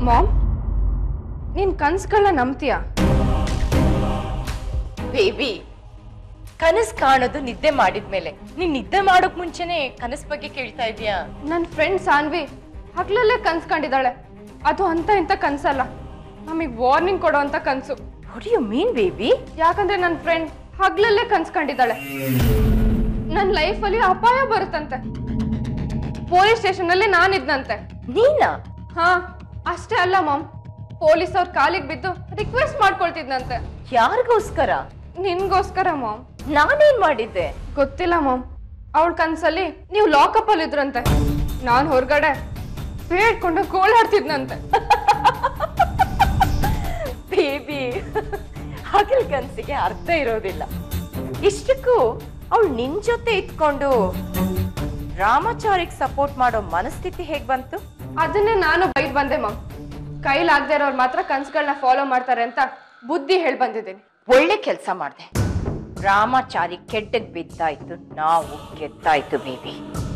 ma'am ನೀನ್ ಕನ್ಸ್ಗಳನ್ನ ನಂಬ್ತೀಯಾ baby ಕನಸ್ ಕಾಣೋದು ನಿದ್ದೆ ಮಾಡಿದ್ಮೇಲೆ ನೀನ್ ನಿದ್ದೆ ಮಾಡೋಕ್ ಮುಂಚೆನೆ ಕನಸ್ ಬಗ್ಗೆ ಕೇಳ್ತಾ ಇದೀಯಾ ನನ್ನ ಫ್ರೆಂಡ್ ಸಾನ್ವಿ ಹಗ್ಲಲ್ಲೇ ಕನ್ಸ್ಕೊಂಡಿದ್ದಾಳೆ ಅದು ಅಂತ ಇಂಥ ಕನ್ಸಲ್ಲ ನಮಗೆ ವಾರ್ನಿಂಗ್ ಕೊಡೋ ಅಂತ ಕನ್ಸು ವಾಟ್ ಯು ಮೀನ್ ಬೇಬಿ ಯಾಕಂದ್ರೆ ನನ್ನ ಫ್ರೆಂಡ್ ಹಗ್ಲಲ್ಲೇ ಕನ್ಸ್ಕೊಂಡಿದ್ದಾಳೆ ನನ್ನ ಲೈಫಲ್ಲಿ ಅಪಾಯ ಬರುತ್ತಂತೆ ಪೊಲೀಸ್ ಸ್ಟೇಷನ್ ಅಲ್ಲಿ ನಾನಿದ್ನಂತೆ ನೀನಾ ಹಾ ಅಷ್ಟೇ ಅಲ್ಲ ಮಾಮ್ ಪೊಲೀಸ್ ಅವ್ರ ಕಾಲಿಗೆ ಬಿದ್ದು ರಿಕ್ವೆಸ್ಟ್ ಮಾಡ್ಕೊಳ್ತಿದ್ನಂತೆ ಯಾರಿಗೋಸ್ಕರ ನಿನ್ಗೋಸ್ಕರ ಮಾಮ್ ನಾನೇನ್ ಮಾಡಿದ್ದೆ ಗೊತ್ತಿಲ್ಲ ಮಾಮ್ ಅವಳ ಕನ್ಸಲ್ಲಿ ನೀವು ಲಾಕಪ್ ಅಲ್ಲಿ ಇದ್ರಂತೆ ನಾನ್ ಹೊರಗಡೆ ಬೇಡ್ಕೊಂಡು ಗೋಳಾಡ್ತಿದ್ನಂತೆ ಬೇಬಿ ಹಗಲ್ ಕನ್ಸಿಗೆ ಅರ್ಥ ಇರೋದಿಲ್ಲ ಇಷ್ಟಕ್ಕೂ ಅವಳು ನಿನ್ ಜೊತೆ ಇದ್ಕೊಂಡು ರಾಮಾಚಾರಿಗ್ ಸಪೋರ್ಟ್ ಮಾಡೋ ಮನಸ್ಥಿತಿ ಹೇಗ್ ಬಂತು ಅದನ್ನೇ ನಾನು ಬೈದ್ ಬಂದೆ ಮಾಮ್ ಕೈಲಾಗ್ದೇ ಇರೋರು ಮಾತ್ರ ಕನ್ಸುಗಳನ್ನ ಫಾಲೋ ಮಾಡ್ತಾರೆ ಅಂತ ಬುದ್ಧಿ ಹೇಳ್ ಬಂದಿದ್ದೀನಿ ಒಳ್ಳೆ ಕೆಲಸ ಮಾಡ್ದೆ ರಾಮಾಚಾರಿ ಕೆಡ್ಡಗ್ ಬಿದ್ದಾಯ್ತು ನಾವು ಗೆದ್ದಾಯ್ತು ಬೇಬಿ